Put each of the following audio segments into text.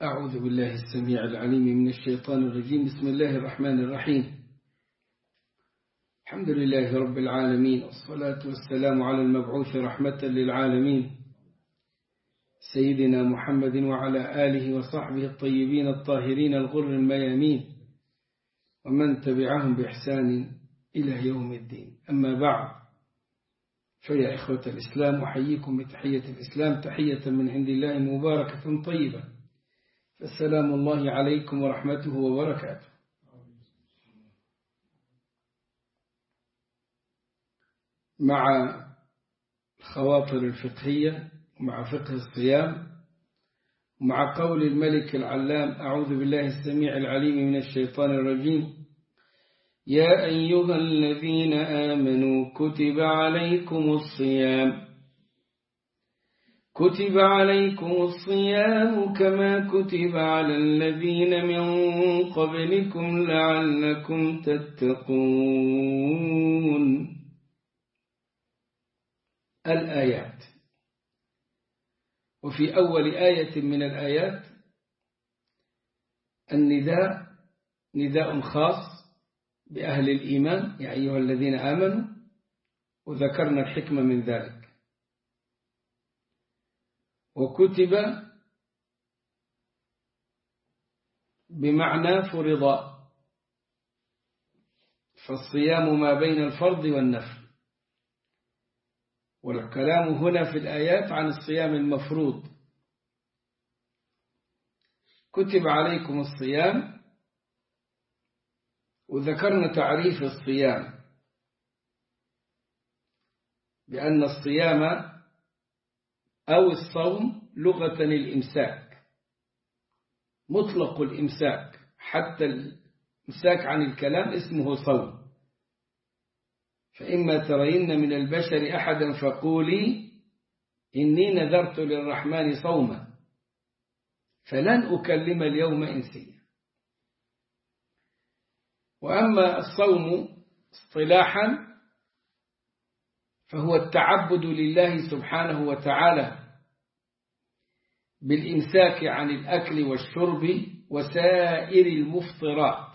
أعوذ بالله السميع العليم من الشيطان الرجيم بسم الله الرحمن الرحيم الحمد لله رب العالمين والصلاة والسلام على المبعوث رحمة للعالمين سيدنا محمد وعلى آله وصحبه الطيبين الطاهرين الغر الميامين ومن تبعهم بإحسان إلى يوم الدين أما بعد فيا إخوة الإسلام أحييكم بتحية الإسلام تحية من عند الله مباركة طيبة فالسلام الله عليكم ورحمته وبركاته مع الخواطر الفقهية ومع فقه الصيام ومع قول الملك العلام أعوذ بالله السميع العليم من الشيطان الرجيم يا أيها الذين آمنوا كتب عليكم الصيام كتب عليكم الصيام كما كتب على الذين من قبلكم لعلكم تتقون الآيات وفي أول آية من الآيات النداء نداء خاص بأهل الإيمان يا أيها الذين آمنوا وذكرنا الحكمة من ذلك وكتب بمعنى فرض فالصيام ما بين الفرض والنفل والكلام هنا في الآيات عن الصيام المفروض كتب عليكم الصيام وذكرنا تعريف الصيام بأن الصيام أو الصوم لغة الإمساك مطلق الإمساك حتى الإمساك عن الكلام اسمه صوم فإما ترين من البشر أحدا فقولي إني نذرت للرحمن صوما فلن أكلم اليوم إنسيا وأما الصوم اصطلاحا فهو التعبد لله سبحانه وتعالى بالإمساك عن الأكل والشرب وسائر المفطرات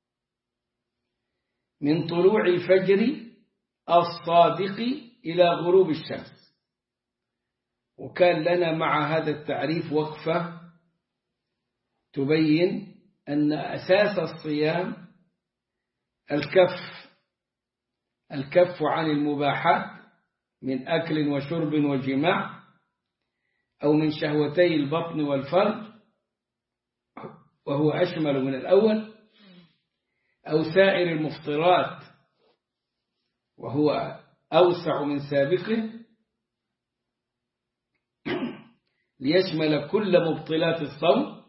من طلوع الفجر الصادق إلى غروب الشمس وكان لنا مع هذا التعريف وقفة تبين أن أساس الصيام الكف الكف عن المباحات من أكل وشرب وجماع أو من شهوتي البطن والفرج وهو أشمل من الأول أو سائر المفطرات وهو أوسع من سابقه ليشمل كل مبطلات الصوم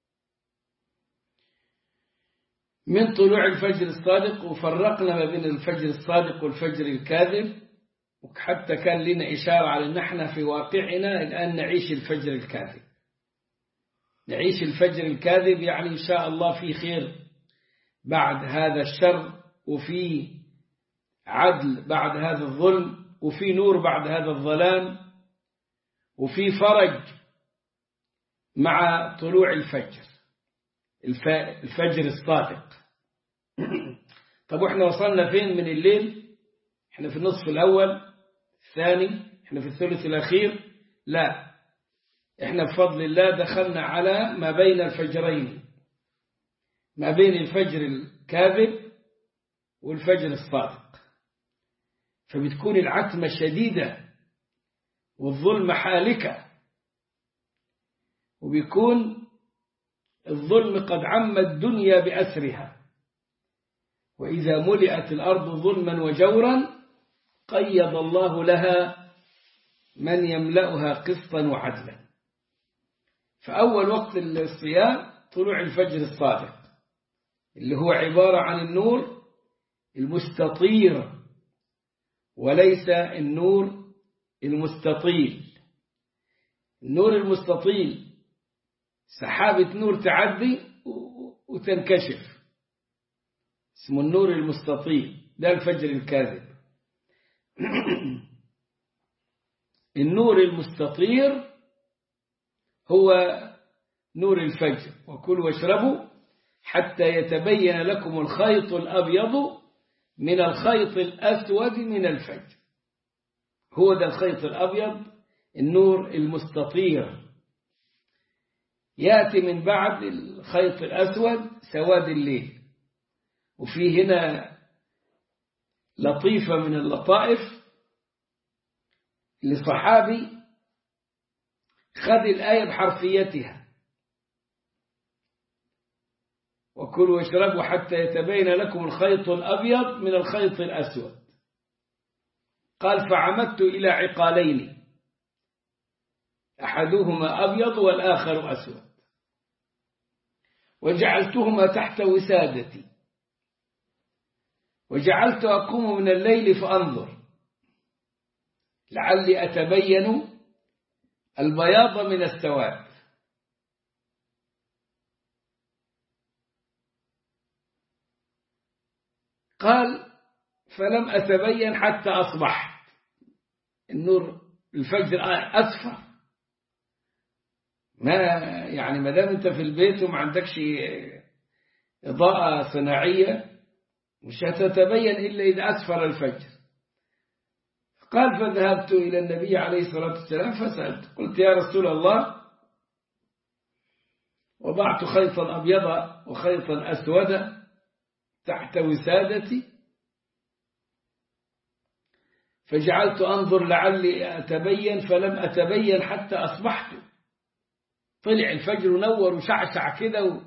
من طلوع الفجر الصادق وفرقنا ما بين الفجر الصادق والفجر الكاذب وحتى كان لنا إشارة على أن احنا في واقعنا الآن نعيش الفجر الكاذب نعيش الفجر الكاذب يعني إن شاء الله في خير بعد هذا الشر وفي عدل بعد هذا الظلم وفي نور بعد هذا الظلام وفي فرج مع طلوع الفجر الفجر الصادق طب واحنا وصلنا فين من الليل احنا في النصف الأول الثاني احنا في الثلث الأخير لا احنا بفضل الله دخلنا على ما بين الفجرين ما بين الفجر الكاذب والفجر الصادق فبتكون العتمة شديدة والظلم حالكة وبيكون الظلم قد عم الدنيا بأسرها وإذا ملئت الأرض ظلما وجورا قيض الله لها من يملأها قسطا وعدلا فأول وقت الصيام طلوع الفجر الصادق اللي هو عبارة عن النور المستطير وليس النور المستطيل النور المستطيل سحابة نور تعدي وتنكشف اسمه النور المستطيل ده الفجر الكاذب النور المستطير هو نور الفجر وكلوا واشربوا حتى يتبين لكم الخيط الأبيض من الخيط الأسود من الفجر هو ده الخيط الأبيض النور المستطير يأتي من بعد الخيط الأسود سواد الليل وفي هنا لطيفة من اللطائف لصحابي خذ الآية بحرفيتها وكلوا واشربوا حتى يتبين لكم الخيط الأبيض من الخيط الأسود قال فعمدت إلى عقالين أحدهما أبيض والآخر أسود وجعلتهما تحت وسادتي وجعلت أقوم من الليل فأنظر لعلي أتبين البياض من السواد قال فلم أتبين حتى أصبحت النور الفجر أسفر ما يعني ما دام انت في البيت وما عندكش إضاءة صناعية مش هتتبين إلا إذا أسفر الفجر قال فذهبت إلى النبي عليه الصلاة والسلام فسألت قلت يا رسول الله وضعت خيطا أبيضا وخيطا أسودا تحت وسادتي فجعلت أنظر لعلي أتبين فلم أتبين حتى أصبحت طلع الفجر ونور وشعشع كده و...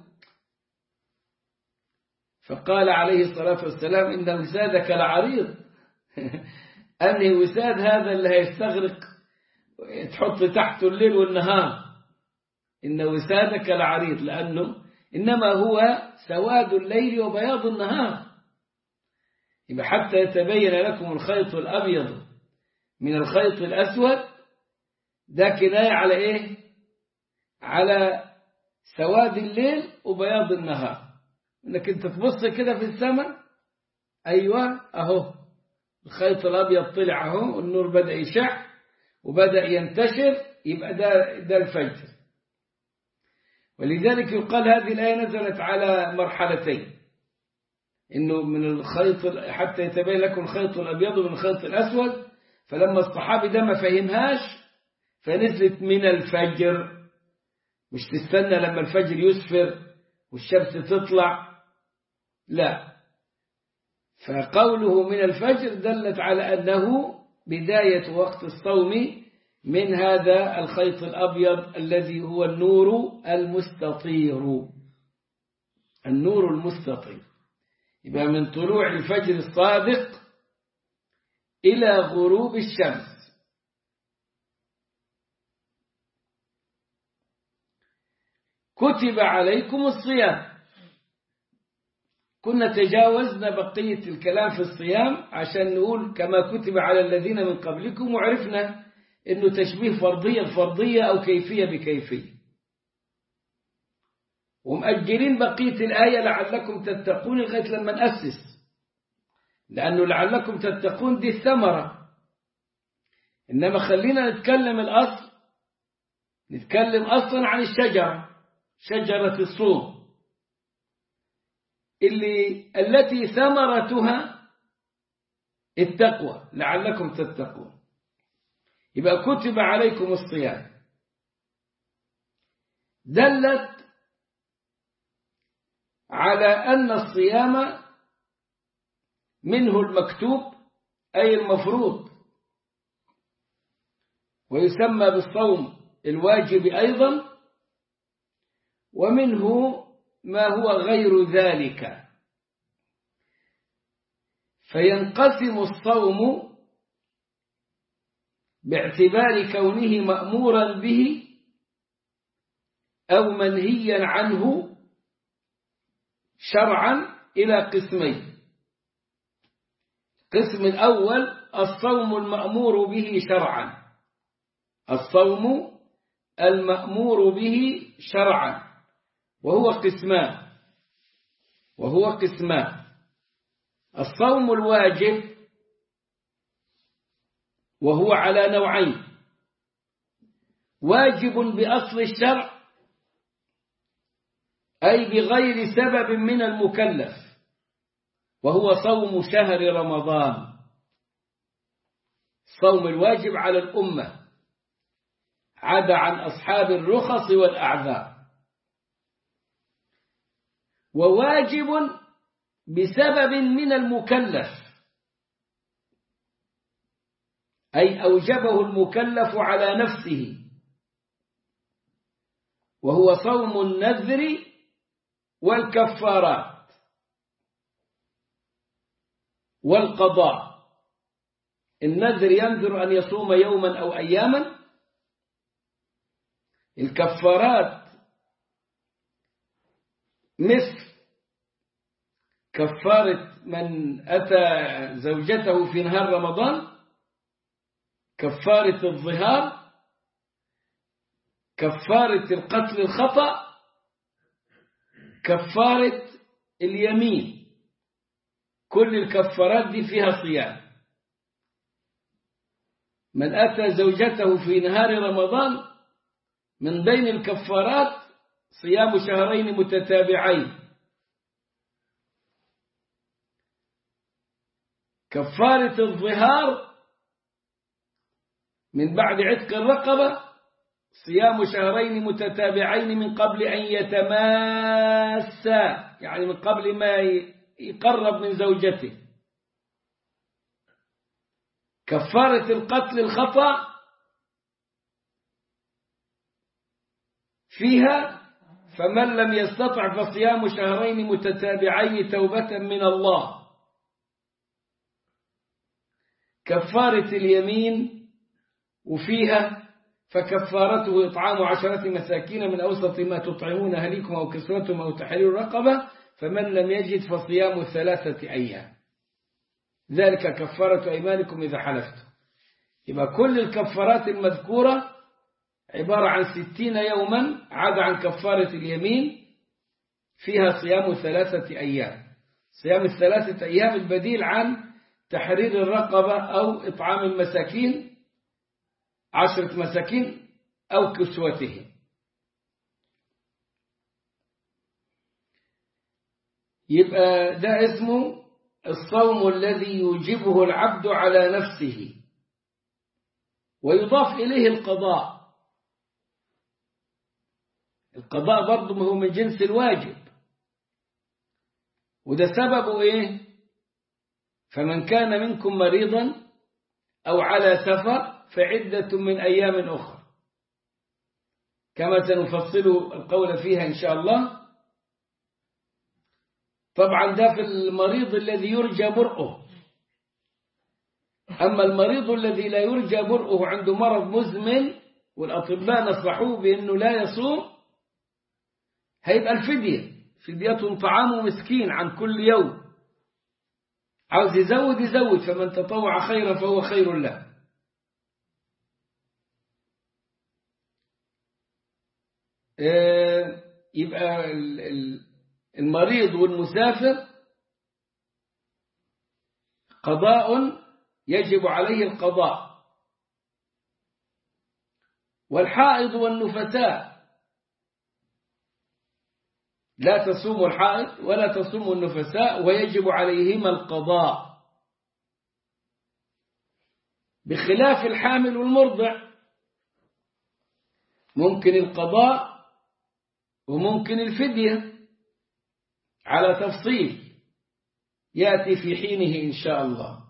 فقال عليه الصلاة والسلام إن وسادك لعريض أني وساد هذا اللي هيستغرق تحط تحته الليل والنهار إن وسادك لعريض لأنه إنما هو سواد الليل وبياض النهار يبقى حتى يتبين لكم الخيط الأبيض من الخيط الأسود ده كناية على إيه على سواد الليل وبياض النهار انك انت تبص كده في السماء ايوه اهو الخيط الابيض طلع اهو والنور بدا يشع وبدا ينتشر يبقى ده ده الفجر ولذلك يقال هذه الايه نزلت على مرحلتين انه من الخيط حتى يتبين لكم الخيط الابيض من الخيط الاسود فلما الصحابي ده ما فهمهاش فنزلت من الفجر مش تستنى لما الفجر يسفر والشمس تطلع لا فقوله من الفجر دلت على أنه بداية وقت الصوم من هذا الخيط الأبيض الذي هو النور المستطير النور المستطير يبقى من طلوع الفجر الصادق إلى غروب الشمس كتب عليكم الصيام كنا تجاوزنا بقية الكلام في الصيام عشان نقول كما كتب على الذين من قبلكم وعرفنا انه تشبيه فرضية بفرضية او كيفية بكيفية ومأجلين بقية الآية لعلكم تتقون لغاية لما نأسس لأنه لعلكم تتقون دي الثمرة إنما خلينا نتكلم الأصل نتكلم أصلا عن الشجرة شجرة الصوم اللي التي ثمرتها التقوى لعلكم تتقون يبقى كتب عليكم الصيام دلت على أن الصيام منه المكتوب أي المفروض ويسمى بالصوم الواجب أيضا ومنه ما هو غير ذلك فينقسم الصوم باعتبار كونه مأمورا به أو منهيا عنه شرعا إلى قسمين القسم الأول الصوم المأمور به شرعا الصوم المأمور به شرعا وهو قسمان وهو قسمان الصوم الواجب وهو على نوعين واجب بأصل الشرع أي بغير سبب من المكلف وهو صوم شهر رمضان الصوم الواجب على الأمة عدا عن أصحاب الرخص والأعذار وواجب بسبب من المكلف أي أوجبه المكلف على نفسه وهو صوم النذر والكفارات والقضاء النذر ينذر أن يصوم يوما أو أياما الكفارات مثل كفارة من أتى زوجته في نهار رمضان كفارة الظهار كفارة القتل الخطأ كفارة اليمين كل الكفارات دي فيها صيام من أتى زوجته في نهار رمضان من بين الكفارات صيام شهرين متتابعين كفارة الظهار من بعد عتق الرقبة صيام شهرين متتابعين من قبل أن يتماسا يعني من قبل ما يقرب من زوجته كفارة القتل الخطأ فيها فمن لم يستطع فصيام شهرين متتابعين توبة من الله كفارة اليمين وفيها فكفارته إطعام عشرة مساكين من أوسط ما تطعمون أهليكم أو كسوتهم أو تحرير رقبة فمن لم يجد فصيام ثلاثة أيام ذلك كفارة أيمانكم إذا حلفتم يبقى كل الكفارات المذكورة عبارة عن ستين يوما عدا عن كفارة اليمين فيها صيام ثلاثة أيام صيام الثلاثة أيام البديل عن تحرير الرقبة أو إطعام المساكين عشرة مساكين أو كسوتهم يبقى ده اسمه الصوم الذي يوجبه العبد على نفسه ويضاف إليه القضاء القضاء برضه هو من جنس الواجب وده سببه إيه فمن كان منكم مريضا أو على سفر فعدة من أيام أخرى كما سنفصل القول فيها إن شاء الله طبعا ده في المريض الذي يرجى برؤه أما المريض الذي لا يرجى برؤه عنده مرض مزمن والأطباء نصحوه بأنه لا يصوم هيبقى الفدية فدية طعام مسكين عن كل يوم عاوز يزود يزود فمن تطوع خيرا فهو خير له يبقى المريض والمسافر قضاء يجب عليه القضاء والحائض والنفساء لا تصوم الحائض ولا تصوم النفساء ويجب عليهما القضاء بخلاف الحامل والمرضع ممكن القضاء وممكن الفدية على تفصيل يأتي في حينه إن شاء الله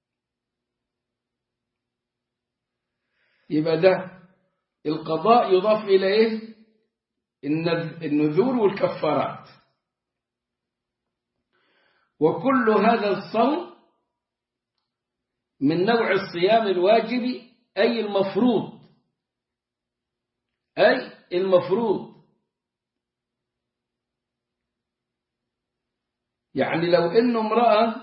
يبقى ده القضاء يضاف إلى إيه النذور والكفارات وكل هذا الصوم من نوع الصيام الواجب أي المفروض أي المفروض يعني لو إنه امرأة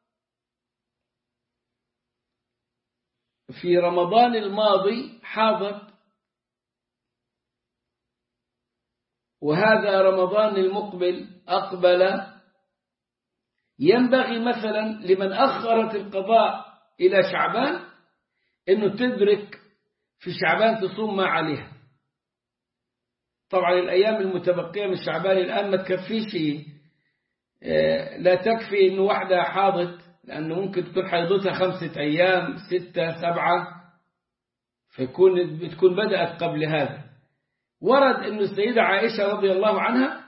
في رمضان الماضي حاضت وهذا رمضان المقبل أقبل ينبغي مثلا لمن أخرت القضاء إلى شعبان أنه تدرك في شعبان تصوم ما عليها طبعا الأيام المتبقية من شعبان الآن ما تكفيش لا تكفي إنه واحدة حاضت لأنه ممكن تكون حيضتها خمسة أيام ستة سبعة فيكون بتكون بدأت قبل هذا ورد أن السيدة عائشة رضي الله عنها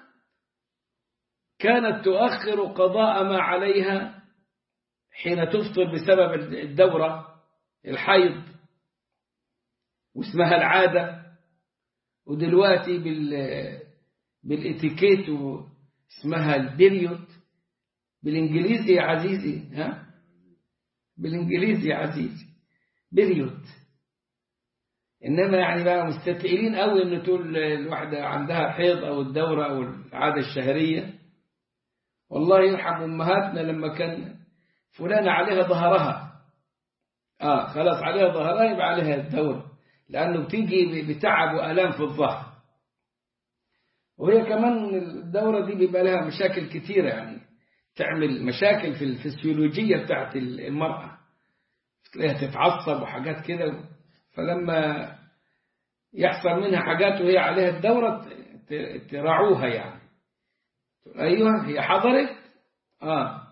كانت تؤخر قضاء ما عليها حين تفطر بسبب الدورة الحيض واسمها العادة ودلوقتي بال بالاتيكيت اسمها البريود بالانجليزي يا عزيزي ها بالانجليزي يا عزيزي بريود انما يعني بقى مستثقلين قوي ان تقول الواحده عندها حيض او الدوره او العاده الشهريه والله يرحم امهاتنا لما كان فلانه عليها ظهرها اه خلاص عليها ظهرها يبقى عليها الدوره لانه بتيجي بتعب والام في الظهر وهي كمان الدوره دي بيبقى لها مشاكل كثيره يعني تعمل مشاكل في الفسيولوجيه بتاعت المراه تلاقيها تتعصب وحاجات كده فلما يحصل منها حاجات وهي عليها الدورة تراعوها يعني أيوة هي حضرت آه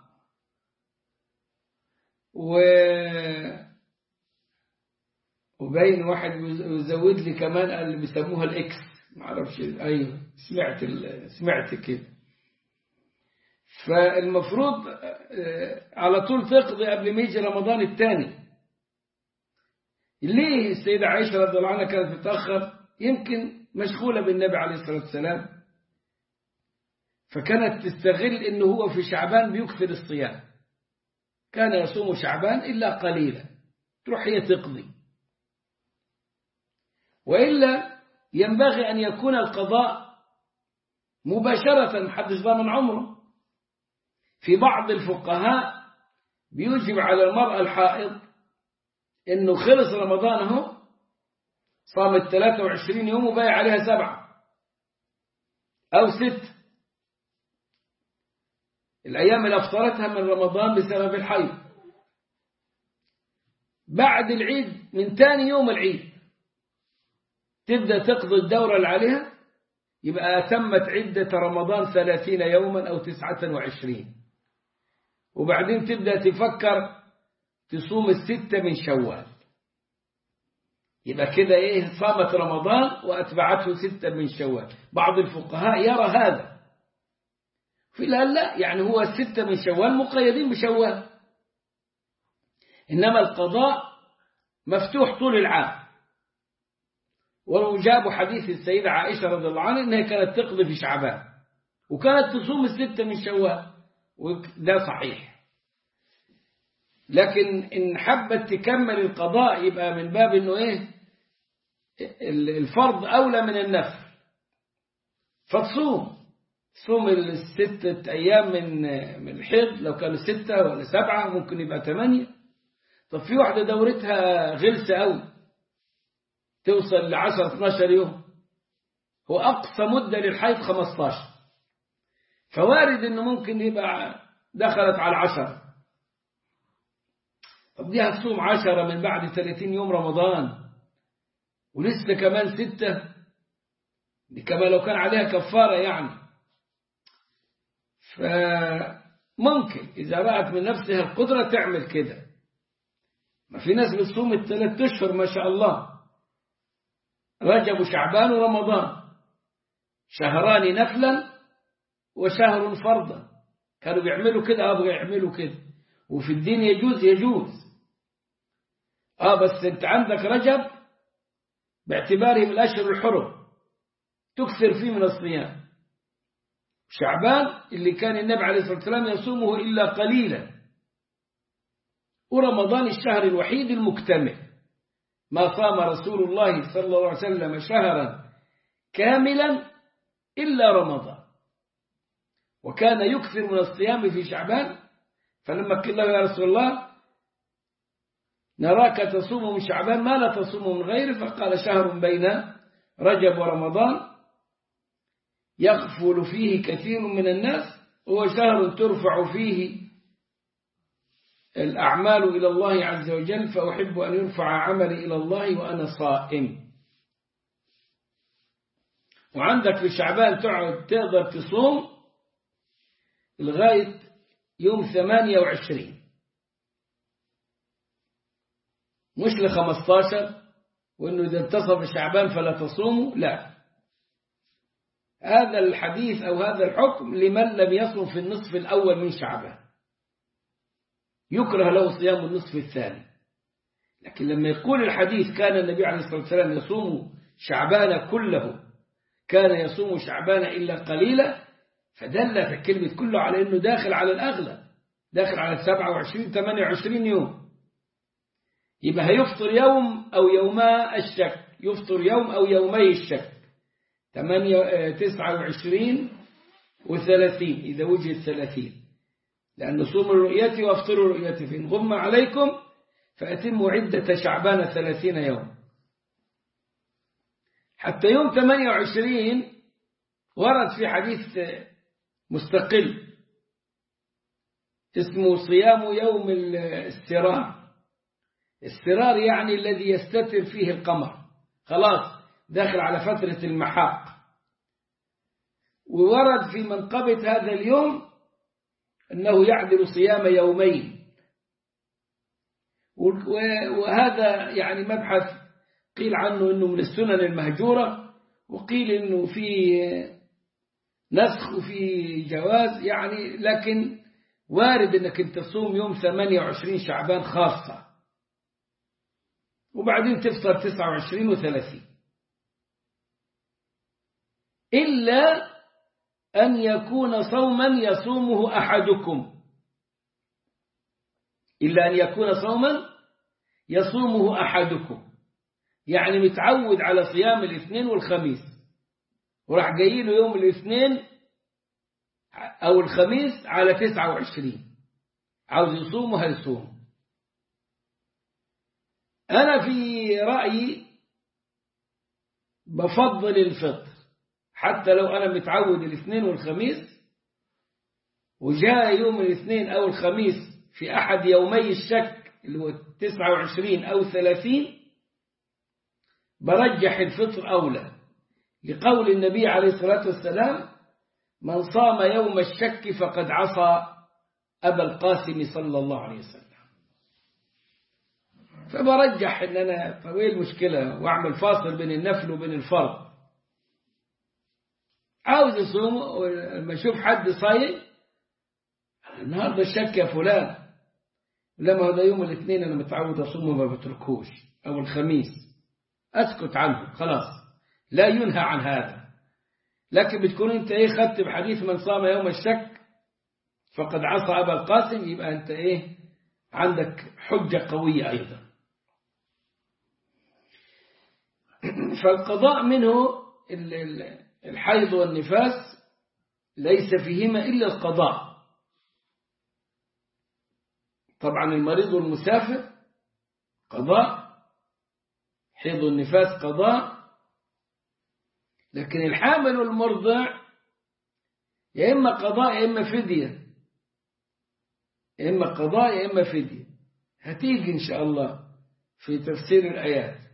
و وبين واحد يزود لي كمان اللي بيسموها الاكس ما اعرفش ايوه سمعت سمعت كده فالمفروض على طول تقضي قبل ما يجي رمضان الثاني ليه السيدة عائشة رضي الله عنها كانت تتأخر يمكن مشغولة بالنبي عليه الصلاة والسلام فكانت تستغل انه هو في شعبان بيكثر الصيام كان يصوم شعبان إلا قليلا تروح هي تقضي وإلا ينبغي أن يكون القضاء مباشرة محدش ضامن عمره في بعض الفقهاء بيوجب على المرأة الحائض انه خلص رمضان اهو صامت 23 يوم وباقي عليها سبعة او ست الايام اللي افطرتها من رمضان بسبب الحيض بعد العيد من تاني يوم العيد تبدأ تقضي الدورة اللي عليها يبقى أتمت عدة رمضان ثلاثين يوما أو تسعة وعشرين وبعدين تبدأ تفكر تصوم الستة من شوال يبقى كده إيه صامت رمضان وأتبعته ستة من شوال بعض الفقهاء يرى هذا في لا لا يعني هو الستة من شوال مقيدين بشوال إنما القضاء مفتوح طول العام ولو جابوا حديث السيدة عائشة رضي الله عنها إنها كانت تقضي في شعبان وكانت تصوم الستة من شوال وده صحيح لكن إن حبت تكمل القضاء يبقى من باب إنه إيه الفرض أولى من النفل فتصوم تصوم الستة أيام من من الحيض لو كانوا ستة ولا سبعة ممكن يبقى ثمانية طب في واحدة دورتها غلسة أوي توصل ل 10 12 يوم هو أقصى مدة للحيض 15 فوارد إنه ممكن يبقى دخلت على العشرة طب دي هتصوم عشرة من بعد 30 يوم رمضان ولسه كمان ستة دي كمان لو كان عليها كفارة يعني فممكن إذا رأت من نفسها القدرة تعمل كده ما في ناس بتصوم الثلاث أشهر ما شاء الله رجب وشعبان ورمضان شهران نفلا وشهر فرضا كانوا بيعملوا كده أبغى يعملوا كده وفي الدين يجوز يجوز آه بس أنت عندك رجب باعتباره من الأشهر الحرم تكثر فيه من الصيام شعبان اللي كان النبي عليه الصلاة والسلام يصومه إلا قليلا ورمضان الشهر الوحيد المكتمل ما صام رسول الله صلى الله عليه وسلم شهرا كاملا إلا رمضان وكان يكثر من الصيام في شعبان فلما قيل له يا رسول الله نراك تصوم من شعبان ما لا تصوم من غيره فقال شهر بين رجب ورمضان يغفل فيه كثير من الناس هو شهر ترفع فيه الأعمال إلى الله عز وجل فأحب أن يرفع عملي إلى الله وأنا صائم وعندك في شعبان تقعد تقدر تصوم لغاية يوم 28 مش ل 15 وانه اذا انتصف شعبان فلا تصوموا لا هذا الحديث او هذا الحكم لمن لم يصم في النصف الاول من شعبان يكره له صيام النصف الثاني لكن لما يقول الحديث كان النبي عليه الصلاه والسلام يصوم شعبان كله كان يصوم شعبان الا قليلا فدلت كلمه كله على انه داخل على الاغلب داخل على 27 28 يوم يبقى هيفطر يوم أو يوما الشك يفطر يوم أو يومي الشك 29 و30 إذا وجد 30 لأن صوموا الرؤية وافطروا الرؤية فإن غم عليكم فأتموا عدة شعبان 30 يوم حتى يوم 28 ورد في حديث مستقل اسمه صيام يوم الاستراحة السرار يعني الذي يستتر فيه القمر خلاص داخل على فترة المحاق وورد في منقبة هذا اليوم أنه يعدل صيام يومين وهذا يعني مبحث قيل عنه أنه من السنن المهجورة وقيل أنه في نسخ وفي جواز يعني لكن وارد أنك انت تصوم يوم 28 شعبان خاصة وبعدين تفطر 29 و30 إلا أن يكون صوما يصومه أحدكم إلا أن يكون صوما يصومه أحدكم يعني متعود على صيام الاثنين والخميس وراح جاي له يوم الاثنين أو الخميس على 29 عاوز يصومه هيصوم أنا في رأيي بفضل الفطر حتى لو أنا متعود الاثنين والخميس وجاء يوم الاثنين أو الخميس في أحد يومي الشك اللي هو 29 أو 30 برجح الفطر أولى لقول النبي عليه الصلاة والسلام من صام يوم الشك فقد عصى أبا القاسم صلى الله عليه وسلم فبرجح ان انا طب ايه المشكله واعمل فاصل بين النفل وبين الفرض عاوز يصوم لما اشوف حد صايم النهارده الشك يا فلان لما هذا يوم الاثنين انا متعود اصوم وما بتركوش او الخميس اسكت عنه خلاص لا ينهى عن هذا لكن بتكون انت ايه خدت بحديث من صام يوم الشك فقد عصى ابا القاسم يبقى انت ايه عندك حجه قويه ايضا فالقضاء منه الحيض والنفاس ليس فيهما إلا القضاء طبعا المريض والمسافر قضاء حيض النفاس قضاء لكن الحامل والمرضع يا إما قضاء يا إما فدية يا إما قضاء يا إما فدية هتيجي إن شاء الله في تفسير الآيات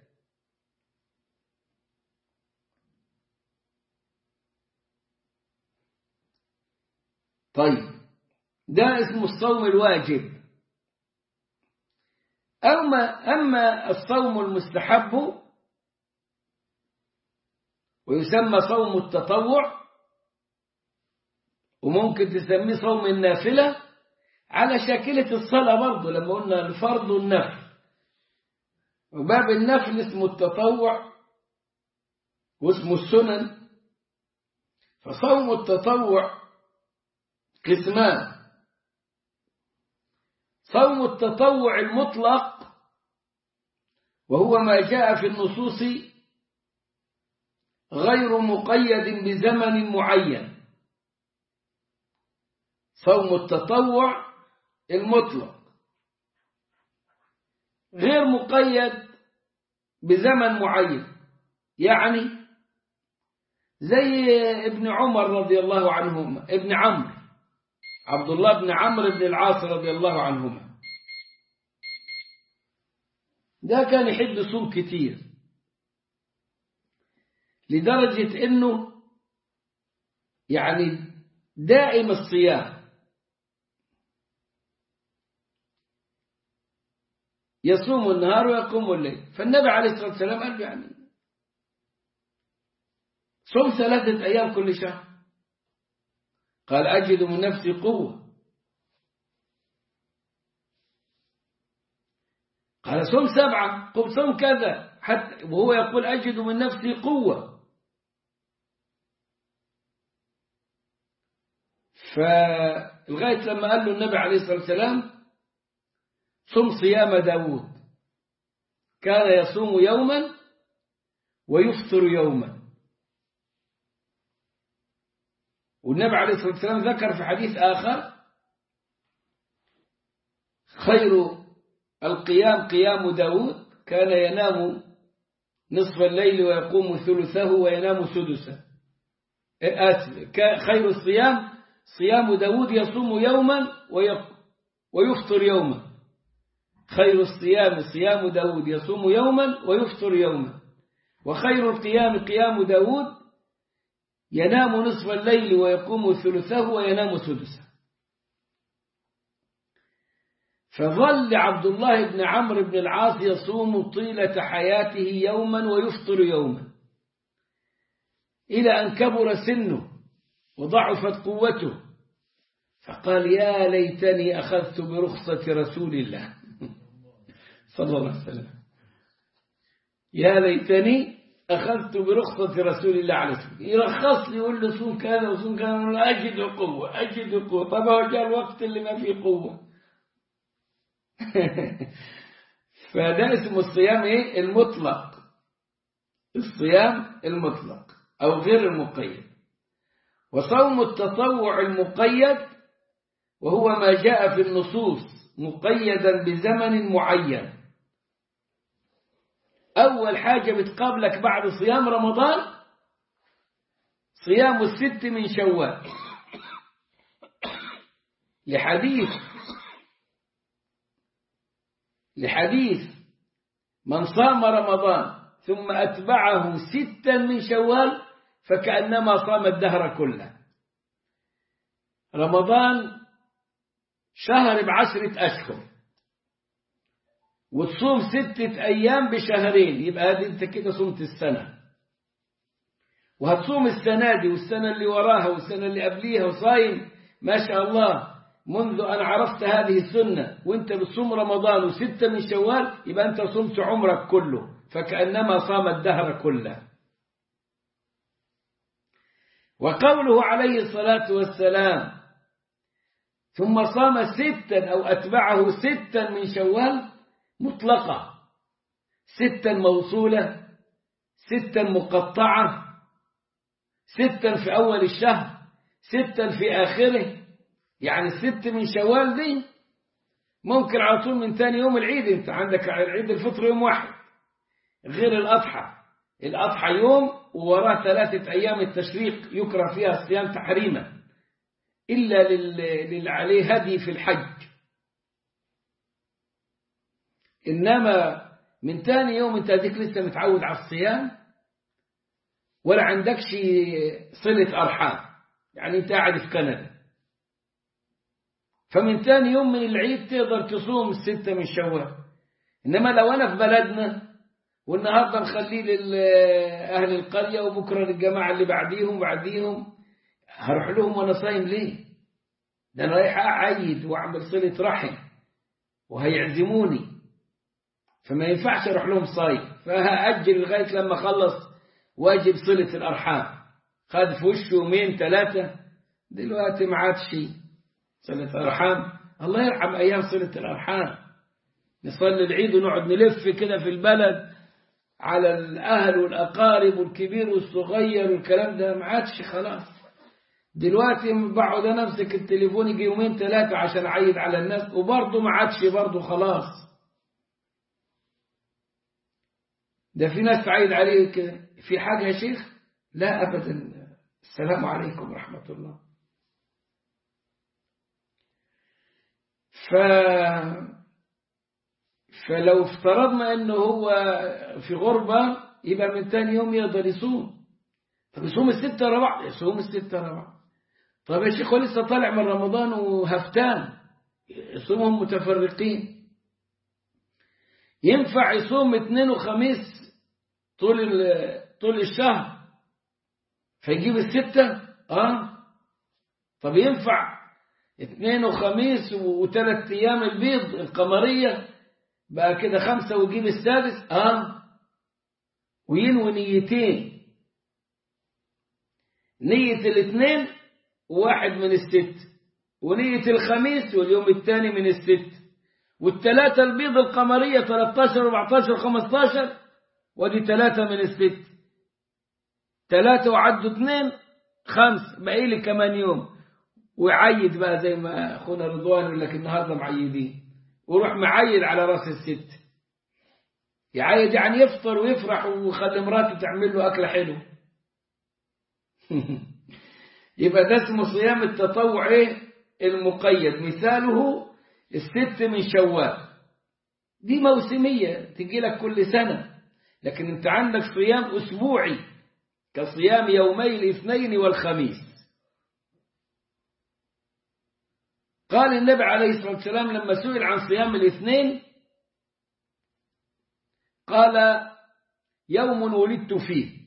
طيب ده اسمه الصوم الواجب أما, أما الصوم المستحب ويسمى صوم التطوع وممكن تسميه صوم النافلة على شاكلة الصلاة برضه لما قلنا الفرض والنفل وباب النفل اسمه التطوع واسمه السنن فصوم التطوع قسمان صوم التطوع المطلق وهو ما جاء في النصوص غير مقيد بزمن معين صوم التطوع المطلق غير مقيد بزمن معين يعني زي ابن عمر رضي الله عنهما ابن عمرو عبد الله بن عمرو بن العاص رضي الله عنهما ده كان يحب يصوم كتير لدرجة أنه يعني دائم الصيام يصوم النهار ويقوم الليل فالنبي عليه الصلاة والسلام قال يعني صوم ثلاثة أيام كل شهر قال أجد من نفسي قوة قال صوم سبعة قم صوم كذا حتى وهو يقول أجد من نفسي قوة فلغاية لما قال له النبي عليه الصلاة والسلام صم صيام داود كان يصوم يوما ويفطر يوما والنبي عليه الصلاة والسلام ذكر في حديث آخر خير القيام قيام داود كان ينام نصف الليل ويقوم ثلثه وينام سدسه خير الصيام صيام داود يصوم يوما ويفطر يوما خير الصيام صيام داود يصوم يوما ويفطر يوما وخير القيام قيام داود ينام نصف الليل ويقوم ثلثه وينام سدسه فظل عبد الله بن عمرو بن العاص يصوم طيلة حياته يوما ويفطر يوما إلى أن كبر سنه وضعفت قوته فقال يا ليتني أخذت برخصة رسول الله صلى الله عليه وسلم يا ليتني أخذت برخصة رسول الله عليه وسلم يرخص لي يقول له صوم كذا وصوم كذا أجد قوة أجد قوة طب هو جاء الوقت اللي ما فيه قوة فده اسمه الصيام ايه المطلق الصيام المطلق أو غير المقيد وصوم التطوع المقيد وهو ما جاء في النصوص مقيدا بزمن معين أول حاجة بتقابلك بعد صيام رمضان صيام الست من شوال لحديث لحديث من صام رمضان ثم أتبعه ستا من شوال فكأنما صام الدهر كله رمضان شهر بعشرة أشهر وتصوم ستة أيام بشهرين يبقى هذه أنت كده صمت السنة وهتصوم السنة دي والسنة اللي وراها والسنة اللي قبليها وصايم ما شاء الله منذ أن عرفت هذه السنة وانت بتصوم رمضان وستة من شوال يبقى أنت صمت عمرك كله فكأنما صام الدهر كله وقوله عليه الصلاة والسلام ثم صام ستا أو أتبعه ستا من شوال مطلقة ستا موصولة ستا مقطعة ستا في أول الشهر ستا في آخره يعني الست من شوال دي ممكن على طول من ثاني يوم العيد انت عندك عيد الفطر يوم واحد غير الأضحى الأضحى يوم ووراه ثلاثة أيام التشريق يكره فيها الصيام تحريما إلا للي عليه هدي في الحج إنما من ثاني يوم أنت هديك لسه متعود على الصيام ولا عندكش صلة أرحام يعني أنت قاعد في كندا فمن ثاني يوم من العيد تقدر تصوم الستة من شوال إنما لو أنا في بلدنا والنهاردة نخليه لأهل القرية وبكرة للجماعة اللي بعديهم وبعديهم هروح لهم وأنا صايم ليه ده أنا رايح أعيد وأعمل صلة رحم وهيعزموني فما ينفعش أروح لهم صايم فهأجل لغاية لما أخلص واجب صلة الأرحام خد في وشه يومين ثلاثة دلوقتي ما عادش صلة الأرحام الله يرحم أيام صلة الأرحام نصلي العيد ونقعد نلف كده في البلد على الأهل والأقارب والكبير والصغير والكلام ده ما عادش خلاص دلوقتي بقعد أنا أمسك التليفون يجي يومين ثلاثة عشان أعيد على الناس وبرضه ما عادش برضه خلاص ده في ناس تعيد عليه كده في حاجة يا شيخ لا أبدا السلام عليكم ورحمة الله ف فلو افترضنا انه هو في غربة يبقى من تاني يوم يقدر يصوم طب يصوم الستة ورا بعض يصوم الستة ورا بعض طب يا شيخ هو لسه طالع من رمضان وهفتان يصومهم متفرقين ينفع يصوم اثنين وخميس طول طول الشهر فيجيب الستة اه طب ينفع اثنين وخميس وثلاث ايام البيض القمرية بقى كده خمسة ويجيب السادس اه وينوي نيتين نية الاثنين وواحد من الست ونية الخميس واليوم الثاني من الست والثلاثة البيض القمرية 13 14 15 ودي ثلاثة من الست ثلاثة وعدوا اثنين خمس بقي لي كمان يوم ويعيد بقى زي ما اخونا رضوان يقول لك النهارده معيدين ويروح معيد على راس الست يعيد يعني يفطر ويفرح ويخلي مراته تعمل له اكله حلوه يبقى ده اسمه صيام التطوع ايه المقيد مثاله الست من شوال دي موسمية تجي لك كل سنة لكن انت عندك صيام أسبوعي كصيام يومي الاثنين والخميس قال النبي عليه الصلاة والسلام لما سئل عن صيام الاثنين قال يوم ولدت فيه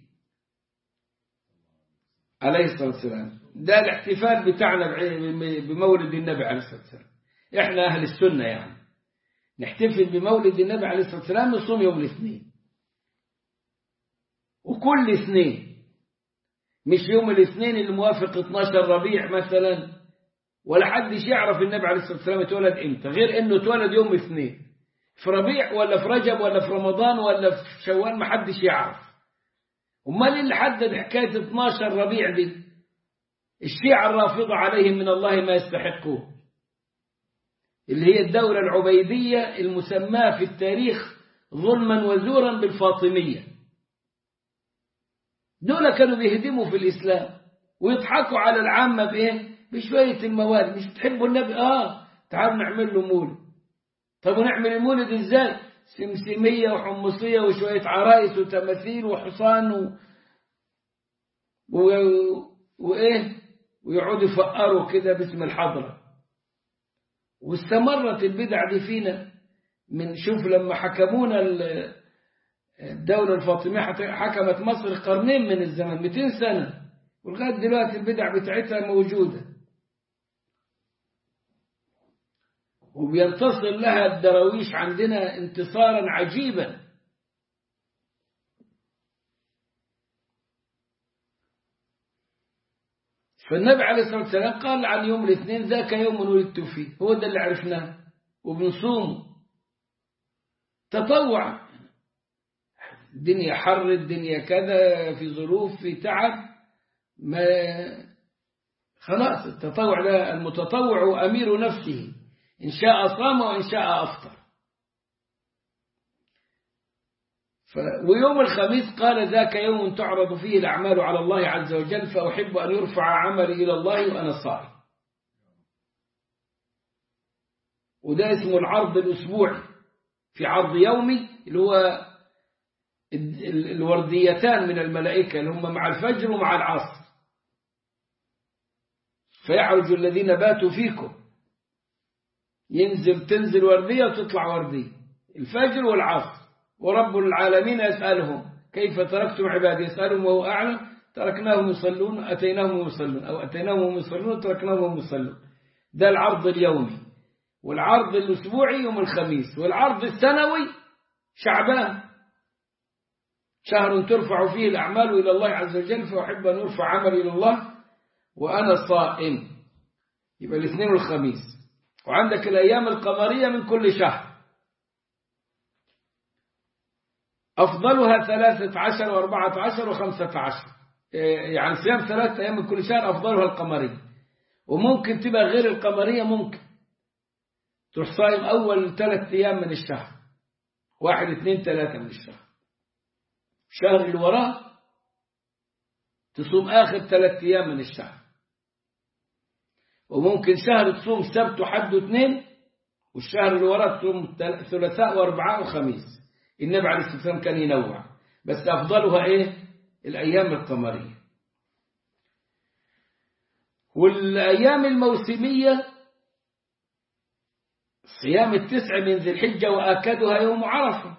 عليه الصلاة والسلام ده الاحتفال بتاعنا بمولد النبي عليه الصلاة والسلام احنا أهل السنة يعني نحتفل بمولد النبي عليه الصلاة والسلام نصوم يوم الاثنين وكل اثنين مش يوم الاثنين اللي موافق 12 ربيع مثلا ولا حدش يعرف النبي عليه الصلاة والسلام اتولد امتى غير انه اتولد يوم اثنين في ربيع ولا في رجب ولا في رمضان ولا في شوال ما حدش يعرف امال اللي حدد حكاية 12 ربيع دي الشيعة الرافضة عليهم من الله ما يستحقوه اللي هي الدولة العبيدية المسماة في التاريخ ظلما وزورا بالفاطمية دول كانوا بيهدموا في الإسلام ويضحكوا على العامة بإيه بشوية الموارد مش تحبوا النبي آه تعالوا نعمل له مولد طب ونعمل المولد إزاي سمسمية وحمصية وشوية عرايس وتماثيل وحصان و... و... وإيه ويقعدوا يفقروا كده باسم الحضرة واستمرت البدع دي فينا من شوف لما حكمونا الدولة الفاطمية حكمت مصر قرنين من الزمن 200 سنة ولغاية دلوقتي البدع بتاعتها موجودة وبينتصر لها الدراويش عندنا انتصارا عجيبا فالنبي عليه الصلاة والسلام قال عن يوم الاثنين ذاك يوم ولدت فيه هو ده اللي عرفناه وبنصوم تطوع الدنيا حر الدنيا كذا في ظروف في تعب ما خلاص التطوع ده المتطوع أمير نفسه إن شاء صام وإن شاء أفطر ف... ويوم الخميس قال ذاك يوم تعرض فيه الأعمال على الله عز وجل فأحب أن يرفع عملي إلى الله وأنا صائم وده اسمه العرض الأسبوعي في عرض يومي اللي هو الورديتان من الملائكة اللي هم مع الفجر ومع العصر فيعرج الذين باتوا فيكم ينزل تنزل وردية وتطلع وردية الفجر والعصر ورب العالمين يسألهم كيف تركتم عبادي يسألهم وهو أعلم تركناهم يصلون أتيناهم يصلون أو أتيناهم يصلون تركناهم يصلون ده العرض اليومي والعرض الأسبوعي يوم الخميس والعرض السنوي شعبان شهر ترفع فيه الأعمال إلى الله عز وجل فأحب أن يرفع عملي إلى الله وأنا صائم يبقى الاثنين والخميس وعندك الأيام القمرية من كل شهر أفضلها ثلاثة عشر وأربعة عشر وخمسة عشر يعني صيام ثلاثة أيام من كل شهر أفضلها القمرية وممكن تبقى غير القمرية ممكن تروح صايم أول ثلاثة أيام من الشهر واحد اثنين ثلاثة من الشهر الشهر اللي وراه تصوم آخر ثلاثة أيام من الشهر وممكن شهر تصوم سبت وحد واثنين والشهر اللي وراه تصوم ثلاثاء واربعاء وخميس النبي عليه الصلاة والسلام كان ينوع بس أفضلها إيه الأيام القمرية والأيام الموسمية صيام التسع من ذي الحجة وآكدها يوم عرفة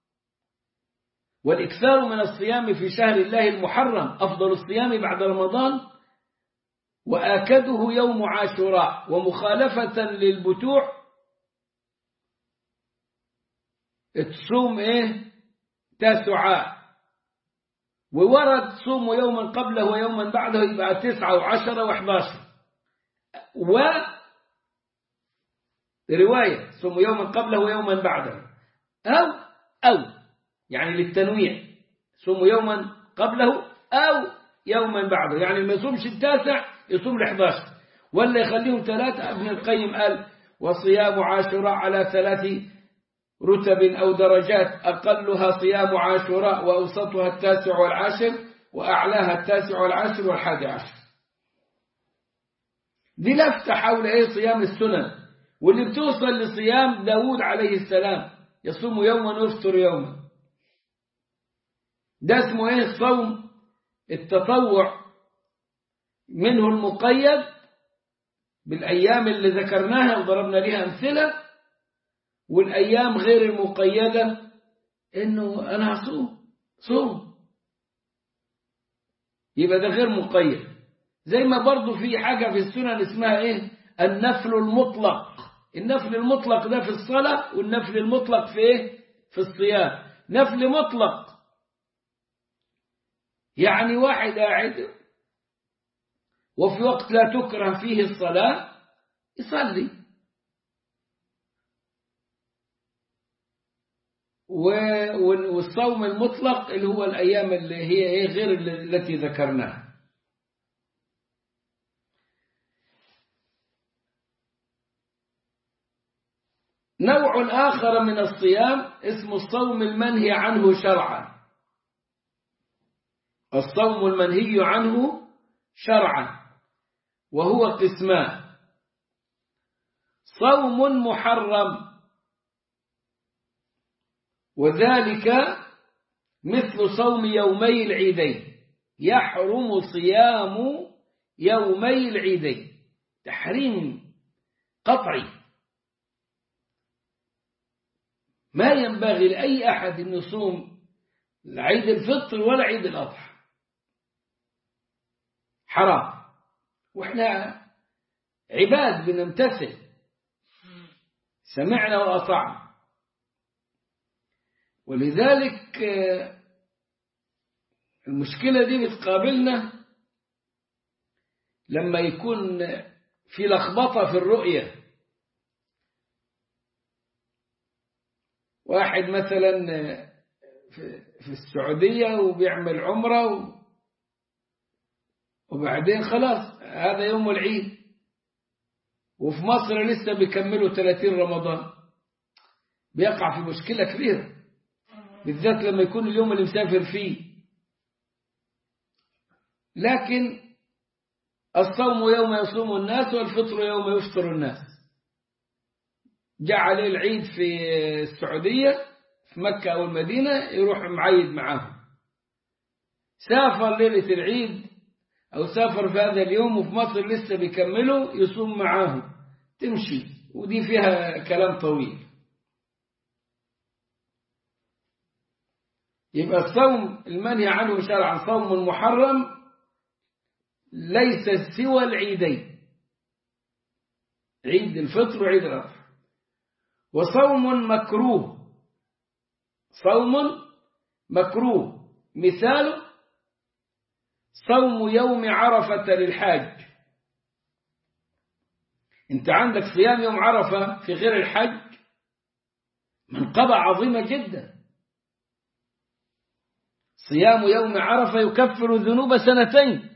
والإكثار من الصيام في شهر الله المحرم أفضل الصيام بعد رمضان وآكده يوم عاشوراء ومخالفة للبتوع تصوم إيه تاسعاء وورد صوم يوما قبله ويوما بعده يبقى تسعة وعشرة وحداشر و رواية صوم يوما قبله ويوما بعده أو أو يعني للتنويع صوم يوما قبله أو يوما بعده يعني ما يصومش التاسع يصوم ال11 ولا يخليهم ثلاثة ابن القيم قال وصيام عاشوراء على ثلاث رتب أو درجات أقلها صيام عاشوراء وأوسطها التاسع والعاشر وأعلاها التاسع والعاشر والحادي عشر دي لفتة حول إيه صيام السنن واللي بتوصل لصيام داود عليه السلام يصوم يوما ويفطر يوما ده اسمه ايه صوم التطوع منه المقيد بالأيام اللي ذكرناها وضربنا لها أمثلة والأيام غير المقيدة إنه أنا هصوم صوم يبقى ده غير مقيد زي ما برضو في حاجة في السنن اسمها إيه النفل المطلق النفل المطلق ده في الصلاة والنفل المطلق في إيه في الصيام نفل مطلق يعني واحد قاعد وفي وقت لا تكره فيه الصلاة يصلي والصوم المطلق اللي هو الأيام اللي هي إيه غير التي ذكرناها نوع آخر من الصيام اسمه الصوم المنهي عنه شرعا الصوم المنهي عنه شرعا وهو قسمان صوم محرم وذلك مثل صوم يومي العيدين يحرم صيام يومي العيدين تحريم قطعي ما ينبغي لأي أحد أن يصوم عيد الفطر ولا عيد الأضحى حرام وإحنا عباد بنمتثل سمعنا وأطعنا ولذلك المشكلة دي بتقابلنا لما يكون في لخبطة في الرؤية واحد مثلا في السعودية وبيعمل عمرة وبعدين خلاص هذا يوم العيد وفي مصر لسه بيكملوا 30 رمضان بيقع في مشكلة كبيرة بالذات لما يكون اليوم اللي مسافر فيه لكن الصوم يوم يصوم الناس والفطر يوم يفطر الناس جاء عليه العيد في السعودية في مكة أو المدينة يروح معيد معاهم سافر ليلة العيد أو سافر في هذا اليوم وفي مصر لسه بيكملوا يصوم معاهم تمشي ودي فيها كلام طويل يبقى الصوم المنهي عنه شرعا صوم محرم ليس سوى العيدين عيد الفطر وعيد الأضحى وصوم مكروه صوم مكروه مثاله صوم يوم عرفة للحاج انت عندك صيام يوم عرفة في غير الحج منقبة عظيمة جدا صيام يوم عرفة يكفر الذنوب سنتين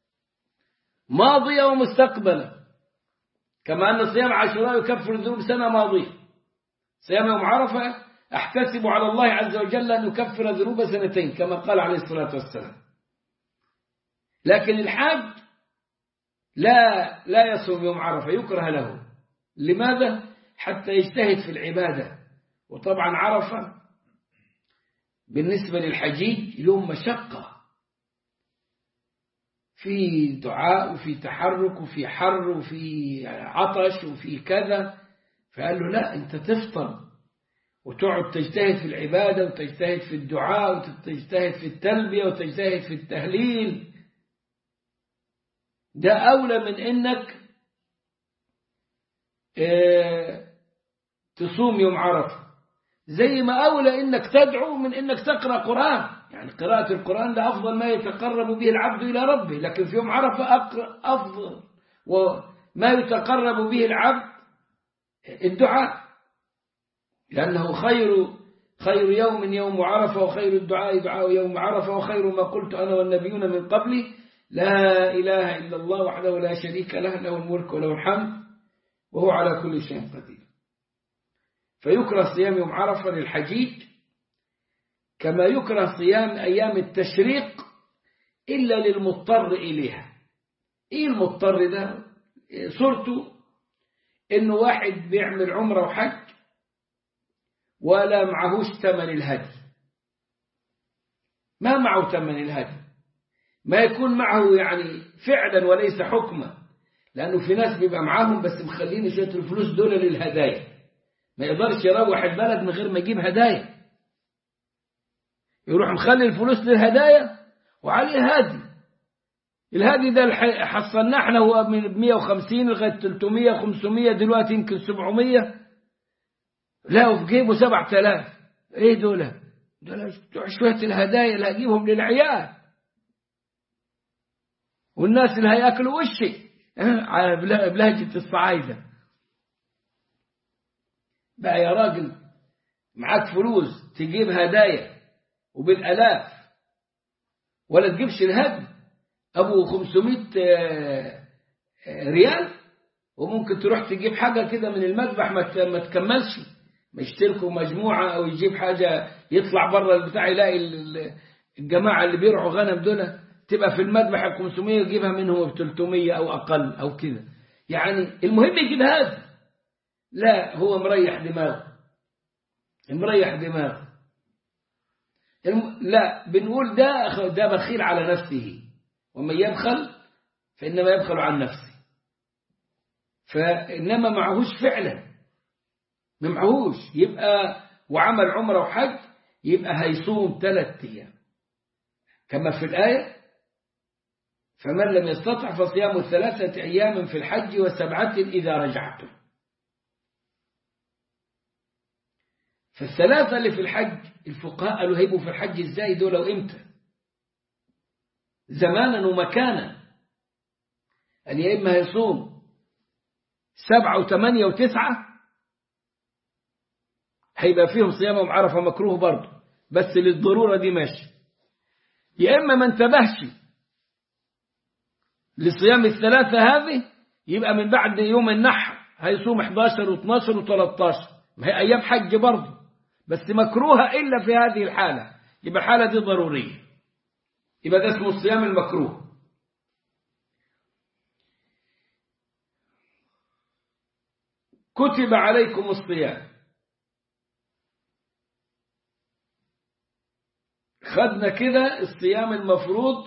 ماضية ومستقبلة كما أن صيام عاشوراء يكفر الذنوب سنة ماضية صيام يوم عرفة أحتسب على الله عز وجل أن يكفر الذنوب سنتين كما قال عليه الصلاة والسلام لكن الحاج لا لا يصوم يوم عرفة يكره له لماذا؟ حتى يجتهد في العبادة وطبعا عرفة بالنسبة للحجيج يوم مشقة في دعاء وفي تحرك وفي حر وفي عطش وفي كذا فقال له لا أنت تفطر وتقعد تجتهد في العبادة وتجتهد في الدعاء وتجتهد في التلبية وتجتهد في التهليل ده أولى من إنك اه تصوم يوم عرفة زي ما أولى إنك تدعو من إنك تقرأ قرآن يعني قراءة القرآن ده أفضل ما يتقرب به العبد إلى ربه لكن في يوم عرفة أقرأ أفضل وما يتقرب به العبد الدعاء لأنه خير خير يوم يوم عرفة وخير الدعاء دعاء يوم عرفة وخير ما قلت أنا والنبيون من قبلي لا إله إلا الله وحده لا شريك له له الملك وله الحمد وهو على كل شيء قدير فيكره صيام يوم عرفة للحجيج كما يكره صيام أيام التشريق إلا للمضطر إليها إيه المضطر ده صورته إنه واحد بيعمل عمرة وحج ولا معهوش ثمن الهدي ما معه ثمن الهدي ما يكون معه يعني فعلا وليس حكما لأنه في ناس بيبقى معاهم بس مخلين شوية الفلوس دول للهدايا ما يقدرش يروح البلد من غير ما يجيب هدايا يروح مخلي الفلوس للهدايا وعليه هادي الهادي ده حصلناه احنا هو من 150 لغايه 300 500 دلوقتي يمكن 700 لا وفي جيبه 7000 ايه دول؟ دول شويه الهدايا اللي هجيبهم للعيال والناس اللي هياكلوا وشي بلهجه الصعايده بقى يا راجل معاك فلوس تجيب هدايا وبالالاف ولا تجيبش الهدي ابو 500 ريال وممكن تروح تجيب حاجة كده من المذبح ما تكملش ما يشتركوا مجموعة أو يجيب حاجة يطلع بره البتاع يلاقي الجماعة اللي بيرعوا غنم دول تبقى في المذبح ال 500 يجيبها منهم ب 300 أو أقل أو كده يعني المهم يجيب هذا لا هو مريح دماغه مريح دماغه لا بنقول ده ده بخيل على نفسه ومن يبخل فإنما يبخل عن نفسه فإنما معهوش فعلا ما معهوش يبقى وعمل عمره وحج يبقى هيصوم ثلاث أيام كما في الآية فمن لم يستطع فصيام ثلاثة أيام في الحج وسبعة إذا رجعتم فالثلاثة اللي في الحج الفقهاء قالوا هيبوا في الحج ازاي دول وامتى زمانا ومكانا أن يا إما هيصوم سبعة وثمانية وتسعة هيبقى فيهم صيام عرفة مكروه برضه بس للضرورة دي ماشي يا إما ما انتبهش لصيام الثلاثة هذه يبقى من بعد يوم النحر هيصوم 11 و12 و13 ما هي أيام حج برضه بس مكروهة إلا في هذه الحالة يبقى الحالة دي ضرورية يبقى ده اسمه الصيام المكروه كتب عليكم الصيام خدنا كده الصيام المفروض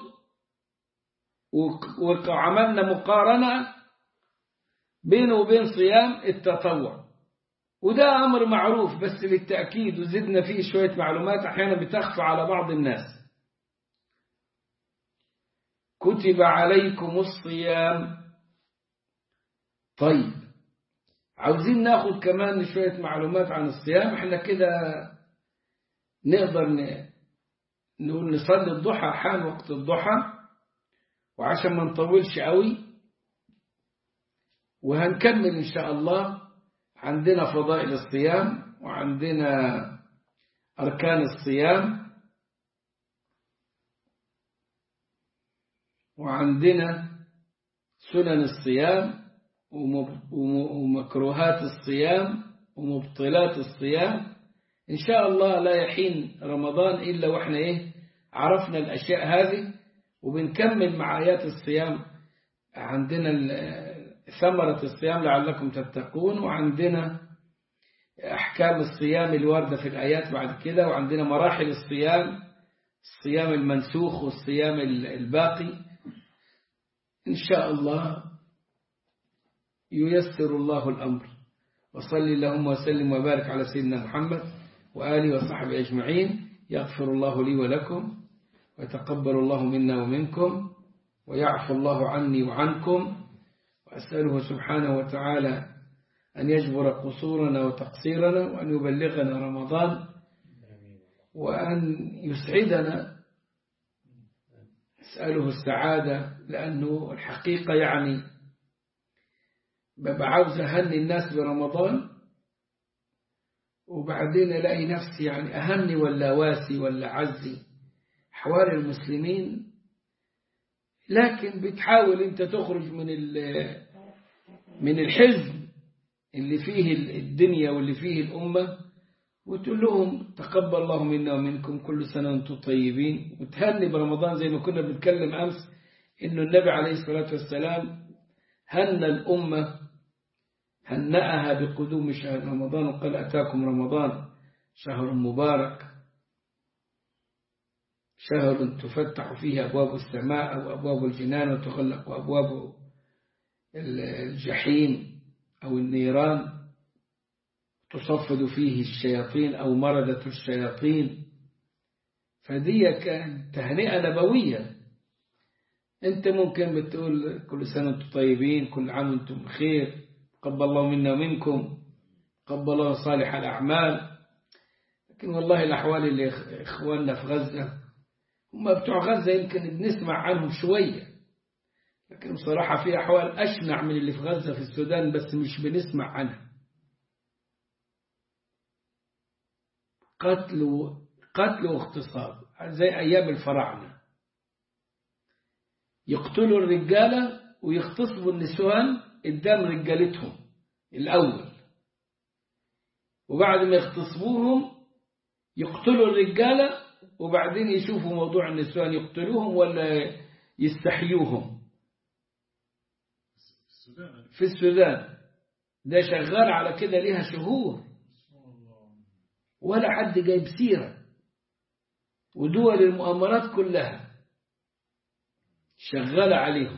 وعملنا مقارنة بينه وبين صيام التطوع وده أمر معروف بس للتأكيد وزدنا فيه شوية معلومات أحيانا بتخفى على بعض الناس كتب عليكم الصيام طيب عاوزين ناخد كمان شوية معلومات عن الصيام احنا كده نقدر نقول نصلي الضحى حان وقت الضحى وعشان ما نطولش قوي وهنكمل إن شاء الله عندنا فضائل الصيام وعندنا أركان الصيام وعندنا سنن الصيام ومكروهات الصيام ومبطلات الصيام إن شاء الله لا يحين رمضان إلا وإحنا إيه عرفنا الأشياء هذه وبنكمل مع آيات الصيام عندنا ثمرة الصيام لعلكم تتقون وعندنا أحكام الصيام الواردة في الآيات بعد كده وعندنا مراحل الصيام الصيام المنسوخ والصيام الباقي إن شاء الله ييسر الله الأمر وصل اللهم وسلم وبارك على سيدنا محمد وآله وصحبه أجمعين يغفر الله لي ولكم ويتقبل الله منا ومنكم ويعفو الله عني وعنكم وأسأله سبحانه وتعالى أن يجبر قصورنا وتقصيرنا وأن يبلغنا رمضان وأن يسعدنا أسأله السعادة لأنه الحقيقة يعني ببقى عاوز أهني الناس برمضان وبعدين ألاقي نفسي يعني أهني ولا واسي ولا عزي حوار المسلمين لكن بتحاول أنت تخرج من من الحزن اللي فيه الدنيا واللي فيه الأمة وتقول لهم تقبل الله منا ومنكم كل سنة وانتم طيبين وتهني برمضان زي ما كنا بنتكلم أمس إنه النبي عليه الصلاة والسلام هنى الأمة هنأها بقدوم شهر رمضان وقال أتاكم رمضان شهر مبارك شهر تفتح فيه أبواب السماء أو أبواب الجنان وتغلق أبواب الجحيم أو النيران تصفد فيه الشياطين أو مردة الشياطين فدي كانت تهنئة نبوية أنت ممكن بتقول كل سنة وانتم طيبين كل عام وانتم بخير قبل الله منا ومنكم قبل الله صالح الأعمال لكن والله الأحوال اللي إخواننا في غزة هم بتوع غزة يمكن بنسمع عنهم شوية لكن بصراحة في أحوال أشنع من اللي في غزة في السودان بس مش بنسمع عنها قتل قتل واغتصاب زي أيام الفراعنة يقتلوا الرجالة ويغتصبوا النسوان قدام رجالتهم الأول وبعد ما يغتصبوهم يقتلوا الرجالة وبعدين يشوفوا موضوع النسوان يقتلوهم ولا يستحيوهم في السودان ده شغال على كده ليها شهور ولا حد جايب سيرة ودول المؤامرات كلها شغالة عليهم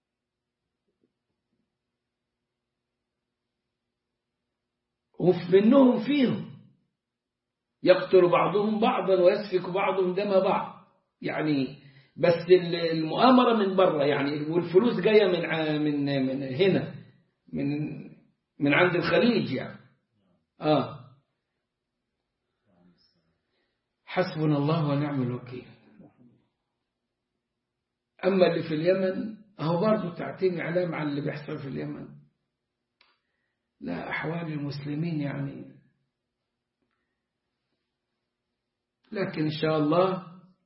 ومنهم فيهم يقتل بعضهم بعضا ويسفك بعضهم دم بعض يعني بس المؤامرة من بره يعني والفلوس جاية من من من هنا من من عند الخليج يعني اه حسبنا الله ونعم الوكيل أما اللي في اليمن هو برضه تعطيني علامة عن اللي بيحصل في اليمن لا أحوال المسلمين يعني لكن إن شاء الله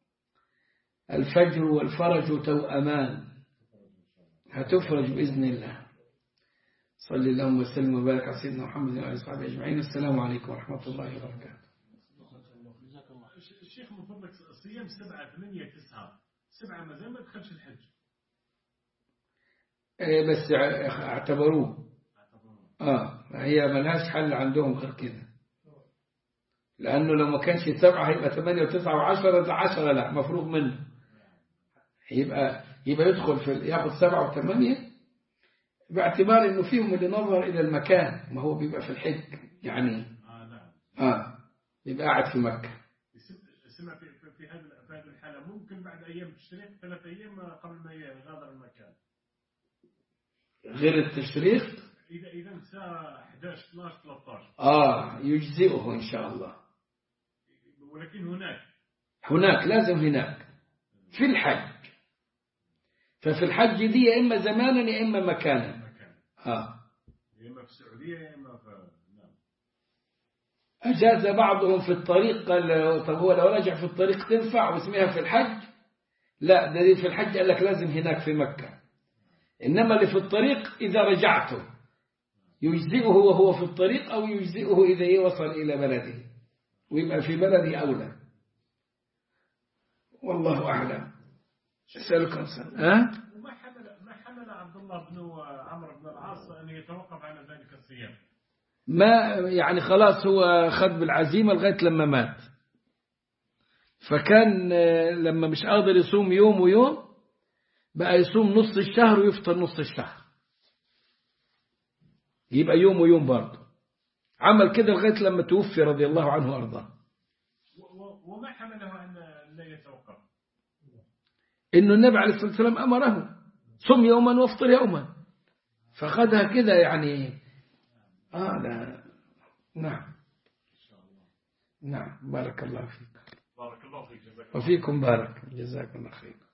الفجر والفرج توأمان هتفرج بإذن الله صلى اللهم وسلم وبارك على سيدنا محمد وعلى اله وصحبه اجمعين السلام عليكم ورحمه الله وبركاته. الشيخ من فضلك صيام سبعة ثمانية تسعة سبعة ما زال ما دخلش الحج. إيه بس اعتبروه اه هي ملهاش حل عندهم غير كده لأنه لو ما كانش سبعة هيبقى ثمانية وتسعة وعشرة ده عشرة لا مفروغ منه يبقى يبقى يدخل في ياخد سبعة وثمانية باعتبار انه فيهم اللي نظر الى المكان ما هو بيبقى في الحج يعني اه نعم اه بيبقى قاعد في مكة سمع في في- في هذه في هذه الحالة ممكن بعد أيام التشريق ثلاث أيام قبل ما يغادر المكان. غير التشريق إذا إذا الساعة 11 12 13 اه يجزئه ان شاء الله ولكن هناك هناك لازم هناك في الحج ففي الحج دي يا إما زمانا يا إما مكانا مكان آه. يا إما في السعودية يا إما في نعم أجاز بعضهم في الطريق قال طب هو لو رجع في الطريق تنفع واسمها في الحج لا ده دي في الحج قال لك لازم هناك في مكة إنما اللي في الطريق إذا رجعته يجزئه وهو في الطريق أو يجزئه إذا وصل إلى بلده ويبقى في بلده أولى والله أعلم أسألكم سنة أه؟ وما حمل ما حمل عبد الله بن عمرو بن العاص أن يتوقف على ذلك الصيام ما يعني خلاص هو خد بالعزيمة لغاية لما مات فكان آه، لما مش قادر يصوم يوم ويوم بقى يصوم نص الشهر ويفطر نص الشهر يبقى يوم ويوم برضه عمل كده لغاية لما توفي رضي الله عنه وأرضاه و- و- وما حمله أن لا يتوقف إنه النبي عليه الصلاة والسلام أمره صم يوما وافطر يوما فخدها كده يعني آه لا نعم نعم بارك الله فيك بارك الله فيك جزاك الله وفيكم بارك جزاكم الله خير